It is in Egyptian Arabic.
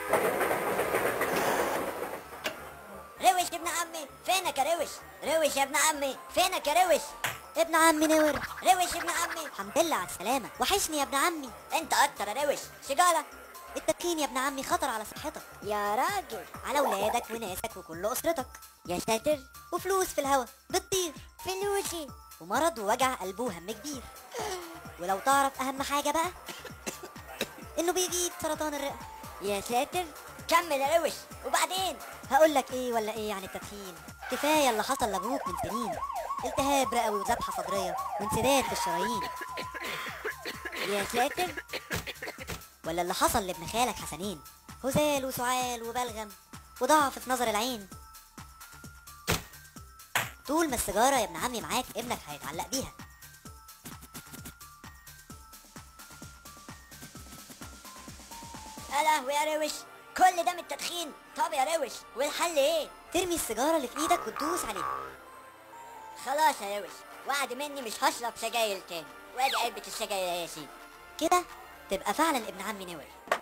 روش يا ابن عمي فينك يا روش روش يا ابن عمي فينك يا روش ابن عمي نور روش يا ابن عمي الحمد لله على السلامة وحشني يا ابن عمي انت اكتر يا روش سيجاره التدخين يا ابن عمي خطر على صحتك يا راجل على ولادك وناسك وكل أسرتك يا ساتر وفلوس في الهوا بتطير فلوسي ومرض ووجع قلب وهم كبير ولو تعرف أهم حاجة بقى إنه بيجيب سرطان الرئة يا ساتر كمل يا روش وبعدين هقول لك ايه ولا ايه عن التدخين كفايه اللي حصل لابوك من سنين التهاب رئوي وذبحه صدريه وانسداد في الشرايين يا ساتر ولا اللي حصل لابن خالك حسنين هزال وسعال وبلغم وضعف في نظر العين طول ما السيجاره يا ابن عمي معاك ابنك هيتعلق بيها يا لهوي يا روش كل ده من التدخين طب يا روش والحل ايه ترمي السيجاره اللي في ايدك وتدوس عليها خلاص يا روش وعد مني مش هشرب سجاير تاني وادي علبة السجاير يا سيدي كده تبقى فعلا ابن عمي نور